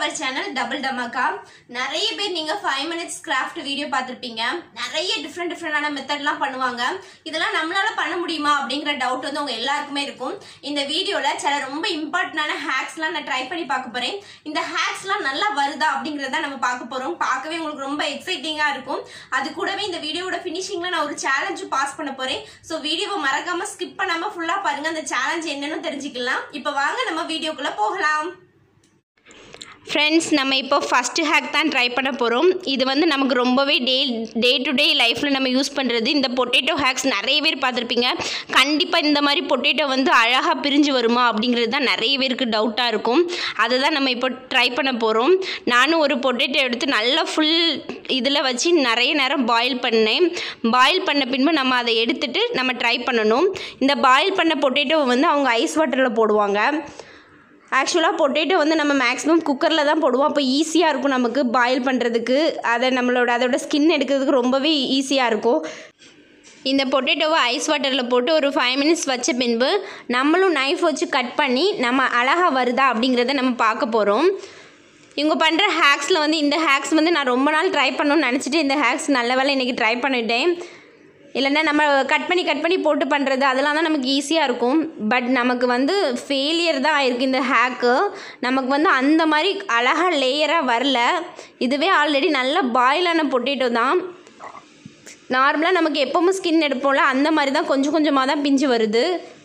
our channel double dhamaka நிறைய பேர் நீங்க ஃபைவ் மினிட்ஸ் கிராஃப்ட் வீடியோ பார்த்திருப்பீங்க நிறைய டிஃப்ரெண்ட் டிஃப்ரெண்டான மெத்தட்லாம் பண்ணுவாங்க இதெல்லாம் நம்மளால பண்ண முடியுமா அப்படிங்கிற டவுட் வந்து உங்க எல்லாருக்குமே இருக்கும் இந்த வீடியோல சில ரொம்ப இம்பார்ட்டன்டான ஹேக்ஸ்லாம் நான் ட்ரை பண்ணி பார்க்க போறேன் இந்த ஹேக்ஸ்லாம் நல்லா வருதா அப்படிங்கறத நம்ம பார்க்க போறோம் பார்க்கவே உங்களுக்கு ரொம்ப எக்ஸைட்டிங்கா இருக்கும் அது கூடவே இந்த வீடியோவோட ஃபினிஷிங்ல நான் ஒரு சேலஞ்சு பாஸ் பண்ண போறேன் ஸோ வீடியோவை மறக்காம ஸ்கிப் பண்ணாம ஃபுல்லா பாருங்க அந்த சேலஞ்ச் என்னன்னு தெரிஞ்சுக்கலாம் இப்போ வாங்க நம்ம வீடியோக்குள்ள போகலாம் ஃப்ரெண்ட்ஸ் நம்ம இப்போ ஃபஸ்ட்டு ஹேக் தான் ட்ரை பண்ண போகிறோம் இது வந்து நமக்கு ரொம்பவே டே டே டு டே லைஃப்பில் நம்ம யூஸ் பண்ணுறது இந்த பொட்டேட்டோ ஹேக்ஸ் நிறைய பேர் பார்த்துருப்பீங்க கண்டிப்பாக இந்த மாதிரி பொட்டேட்டோ வந்து அழகாக பிரிஞ்சு வருமா அப்படிங்கிறது தான் நிறைய பேருக்கு டவுட்டாக இருக்கும் அதை தான் நம்ம இப்போ ட்ரை பண்ண போகிறோம் நானும் ஒரு பொட்டேட்டோ எடுத்து நல்லா ஃபுல் இதில் வச்சு நிறைய நேரம் பாயில் பண்ணேன் பாயில் பண்ண பின்பு நம்ம அதை எடுத்துட்டு நம்ம ட்ரை பண்ணணும் இந்த பாயில் பண்ண பொட்டேட்டோவை வந்து அவங்க ஐஸ் வாட்டரில் போடுவாங்க ஆக்சுவலாக பொட்டேட்டோ வந்து நம்ம மேக்ஸிமம் குக்கரில் தான் போடுவோம் அப்போ ஈஸியாக இருக்கும் நமக்கு பாயில் பண்ணுறதுக்கு அதை நம்மளோட அதோட ஸ்கின் எடுக்கிறதுக்கு ரொம்பவே ஈஸியாக இருக்கும் இந்த பொட்டேட்டோவை ஐஸ் வாட்டரில் போட்டு ஒரு ஃபைவ் மினிட்ஸ் வச்ச பின்பு நம்மளும் நைஃப் வச்சு கட் பண்ணி நம்ம அழகாக வருதா அப்படிங்கிறத நம்ம பார்க்க போகிறோம் இவங்க பண்ணுற ஹேக்ஸில் வந்து இந்த ஹேக்ஸ் வந்து நான் ரொம்ப நாள் ட்ரை பண்ணணும்னு நினச்சிட்டு இந்த ஹேக்ஸ் நல்ல வேலை இன்றைக்கி ட்ரை பண்ணிட்டேன் இல்லைன்னா நம்ம கட் பண்ணி கட் பண்ணி போட்டு பண்ணுறது அதெல்லாம் தான் நமக்கு ஈஸியாக இருக்கும் பட் நமக்கு வந்து ஃபெயிலியர் தான் ஆயிருக்கு இந்த ஹேக்கு நமக்கு வந்து அந்த மாதிரி அழகாக லேயராக வரல இதுவே ஆல்ரெடி நல்ல பாயிலான பொட்டேட்டோ தான் நார்மலாக நமக்கு எப்பவும் ஸ்கின் எடுப்போம்ல அந்த மாதிரி தான் கொஞ்சம் கொஞ்சமாக தான் பிஞ்சு வருது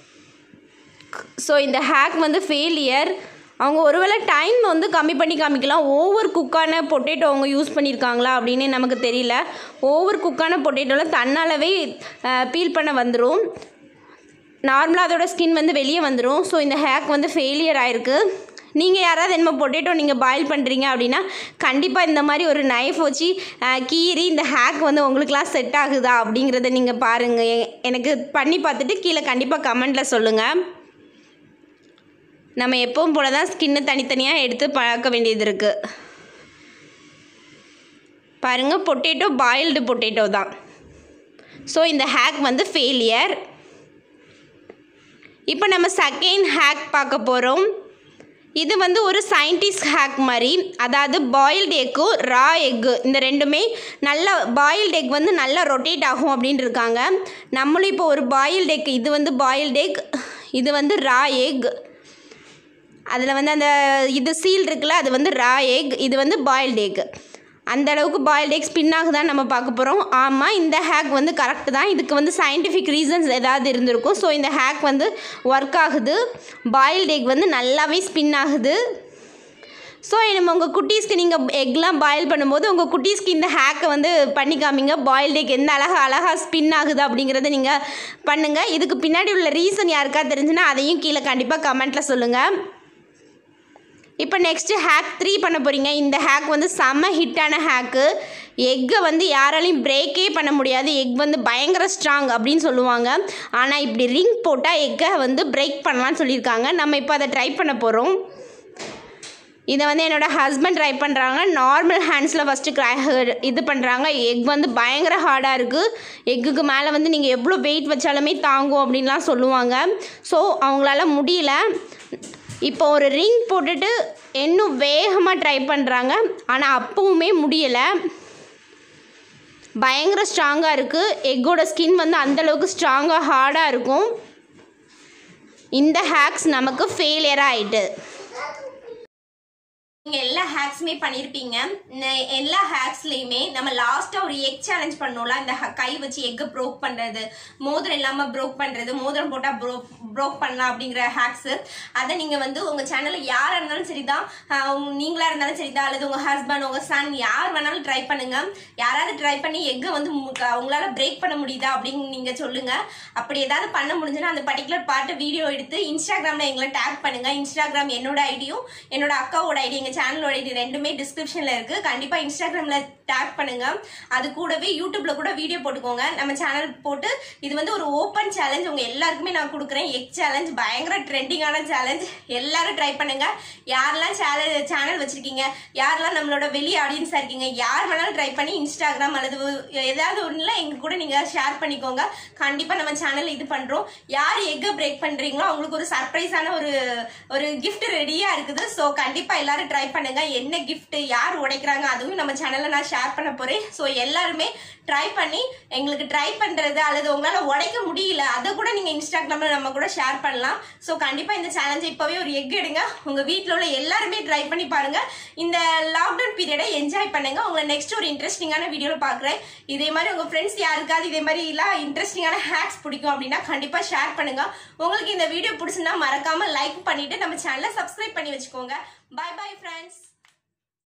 ஸோ இந்த ஹேக் வந்து ஃபெயிலியர் அவங்க ஒருவேளை டைம் வந்து கம்மி பண்ணி காமிக்கலாம் ஓவர் குக்கான பொட்டேட்டோ அவங்க யூஸ் பண்ணியிருக்காங்களா அப்படின்னு நமக்கு தெரியல ஓவர் குக்கான பொட்டேட்டோவில் தன்னாலவே பீல் பண்ண வந்துடும் நார்மலாக அதோட ஸ்கின் வந்து வெளியே வந்துடும் ஸோ இந்த ஹேக் வந்து ஃபெயிலியர் ஆயிருக்கு நீங்கள் யாராவது என்ன பொட்டேட்டோ நீங்கள் பாயில் பண்ணுறீங்க அப்படின்னா கண்டிப்பாக இந்த மாதிரி ஒரு நைஃப் வச்சு அஹ், கீறி இந்த ஹேக் வந்து உங்களுக்குலாம் செட் ஆகுதா அப்படிங்கிறத நீங்கள் பாருங்கள் எ- எனக்கு பண்ணி பார்த்துட்டு கீழே கண்டிப்பாக கமெண்ட்டில் சொல்லுங்கள் நம்ம எப்பவும் போல தான் ஸ்கின்னு தனித்தனியாக எடுத்து பார்க்க வேண்டியது இருக்குது பாருங்கள் பொட்டேட்டோ பாயில்டு பொட்டேட்டோ தான் ஸோ இந்த ஹேக் வந்து ஃபெயிலியர் இப்போ நம்ம செகண்ட் ஹேக் பார்க்க போகிறோம் இது வந்து ஒரு சயின்டிஸ்ட் ஹேக் மாதிரி அதாவது பாயில்டு எக்கும் ரா எக்கு இந்த ரெண்டுமே நல்ல பாயில்டு எக் வந்து நல்லா ரொட்டேட் ஆகும் அப்படின்னு இருக்காங்க நம்மளும் இப்போ ஒரு பாயில்டு எக் இது வந்து பாயில்டு எக் இது வந்து ரா எக் அதில் வந்து அந்த இது சீல் இருக்குல்ல அது வந்து ரா எக் இது வந்து பாயில்டு எக் அந்த அளவுக்கு பாயில்டு எக் ஸ்பின் ஆகுதான்னு நம்ம பார்க்க போகிறோம் ஆமாம் இந்த ஹேக் வந்து கரெக்டு தான் இதுக்கு வந்து சயின்டிஃபிக் ரீசன்ஸ் ஏதாவது இருந்திருக்கும் ஸோ இந்த ஹேக் வந்து ஒர்க் ஆகுது பாயில்டு எக் வந்து நல்லாவே ஸ்பின் ஆகுது ஸோ நம்ம உங்கள் குட்டீஸ்க்கு நீங்கள் எக்லாம் பாயில் பண்ணும்போது உங்கள் குட்டீஸ்க்கு இந்த ஹேக்கை வந்து பண்ணி காமிங்க பாயில்டு எக் எந்த அழகாக அழகாக ஸ்பின் ஆகுது அப்படிங்கிறத நீங்கள் பண்ணுங்கள் இதுக்கு பின்னாடி உள்ள ரீசன் யாருக்கா தெரிஞ்சுன்னா அதையும் கீழே கண்டிப்பாக கமெண்ட்டில் சொல்லுங்கள் இப்போ நெக்ஸ்ட்டு ஹேக் த்ரீ பண்ண போகிறீங்க இந்த ஹேக் வந்து செம்ம ஹிட்டான ஹேக்கு எக்கை வந்து யாராலையும் பிரேக்கே பண்ண முடியாது எக் வந்து பயங்கர ஸ்ட்ராங் அப்படின்னு சொல்லுவாங்க ஆனால் இப்படி ரிங் போட்டால் எக்கை வந்து பிரேக் பண்ணலாம்னு சொல்லியிருக்காங்க நம்ம இப்போ அதை ட்ரை பண்ண போகிறோம் இதை வந்து என்னோடய ஹஸ்பண்ட் ட்ரை பண்ணுறாங்க நார்மல் ஹேண்ட்ஸில் ஃபஸ்ட்டு இது பண்ணுறாங்க எக் வந்து பயங்கர ஹார்டாக இருக்குது எக்குக்கு மேலே வந்து நீங்கள் எவ்வளோ வெயிட் வச்சாலுமே தாங்கும் அப்படின்லாம் சொல்லுவாங்க ஸோ அவங்களால முடியல இப்போ ஒரு ரிங் போட்டுட்டு இன்னும் வேகமாக ட்ரை பண்ணுறாங்க ஆனால் அப்பவுமே முடியலை பயங்கர ஸ்ட்ராங்காக இருக்குது எக்கோட ஸ்கின் வந்து அந்தளவுக்கு ஸ்ட்ராங்காக ஹார்டாக இருக்கும் இந்த ஹேக்ஸ் நமக்கு ஃபெயிலியராக ஆயிட்டு நீங்க எல்லா ஹேக்ஸுமே பண்ணிருப்பீங்க ந- எல்லா ஹேக்ஸ்லயுமே நம்ம லாஸ்டா ஒரு எக் சேலஞ்ச் பண்ணோம்ல இந்த ஹ- கை வச்சு எக் ப்ரோக் பண்றது மோதிரம் இல்லாம ப்ரோக் பண்றது மோதிரம் போட்டா ப்ரோக் பண்ணலாம் அப்படிங்கிற ஹேக்ஸ் அதை நீங்க வந்து உங்க சேனல்ல யாரா இருந்தாலும் சரிதான் ஆஹ் உங்க- நீங்களா இருந்தாலும் சரிதான் அல்லது உங்க ஹஸ்பண்ட் உங்க சன் யார் வேணாலும் ட்ரை பண்ணுங்க யாராவது ட்ரை பண்ணி எக்கை வந்து மு- க- உங்களால பிரேக் பண்ண முடியுதா அப்படின்னு நீங்க சொல்லுங்க அப்படி ஏதாவது பண்ண முடிஞ்சுன்னா அந்த பர்டிகுலர் பார்ட்டை வீடியோ எடுத்து இன்ஸ்டாகிராம்ல எங்களை டேக் பண்ணுங்க இன்ஸ்டாகிராம் என்னோட ஐடியும் என்னோட அக்காவோட ஐடி எங்க சேனலோட ஐடி ரெண்டுமே டிஸ்கிரிப்ஷன்ல இருக்கு கண்டிப்பா இன்ஸ்டாகிராம்ல டேக் பண்ணுங்க அது கூடவே யூடியூப்ல கூட வீடியோ போட்டுக்கோங்க நம்ம சேனல் போட்டு இது வந்து ஒரு ஓப்பன் சேலஞ்ச் உங்க எல்லாருக்குமே நான் கொடுக்குறேன் எக் சேலஞ்ச் பயங்கர ட்ரெண்டிங்கான சேலஞ்ச் எல்லாரும் ட்ரை பண்ணுங்க யாரெல்லாம் சேனல் சேனல் வச்சிருக்கீங்க யாரெல்லாம் நம்மளோட வெளி ஆடியன்ஸா இருக்கீங்க யார் வேணாலும் ட்ரை பண்ணி இன்ஸ்டாகிராம் அல்லது ஏதாவது ஒண்ணுல எங்க கூட நீங்க ஷேர் பண்ணிக்கோங்க கண்டிப்பா நம்ம சேனல் இது பண்றோம் யார் எக்க பிரேக் பண்றீங்களோ அவங்களுக்கு ஒரு சர்ப்ரைஸான ஒரு ஒரு gift ரெடியா இருக்குது ஸோ கண்டிப்பா எல்லாரும் ட்ரை பண்ணுங்க என்ன gift யார் உடைக்கிறாங்க அதுவும் நம்ம சேனல்ல நான் ஷேர் பண்ண போறேன் ஸோ எல்லாருமே ட்ரை பண்ணி எங்களுக்கு ட்ரை பண்றது அல்லது உங்களால உடைக்க முடியல அதை கூட நீங்க இன்ஸ்டாகிராம்ல நம்ம கூட ஷேர் பண்ணலாம் ஸோ கண்டிப்பா இந்த சேலஞ்சை இப்பவே ஒரு எக் எடுங்க உங்க வீட்ல உள்ள எல்லாருமே ட்ரை பண்ணி பாருங்க இந்த லாக்டவுன் பீரியடை என்ஜாய் பண்ணுங்க உங்களை நெக்ஸ்ட் ஒரு இன்ட்ரெஸ்டிங்கான வீடியோல பாக்குறேன் இதே மாதிரி உங்க ஃப்ரெண்ட்ஸ் யாருக்காவது இதே மாதிரி எல்லாம் இன்ட்ரெஸ்டிங்கான ஹேக்ஸ் பிடிக்கும் அப்படின்னா கண்டிப்பா ஷேர் பண்ணுங்க உங்களுக்கு இந்த வீடியோ பிடிச்சிருந்தா மறக்காம லைக் பண்ணிட்டு நம்ம சேனலை சப்ஸ்கிரைப் பண்ணி வச்சுக்கோங்க பை பை ஃப்ரெண்ட்ஸ்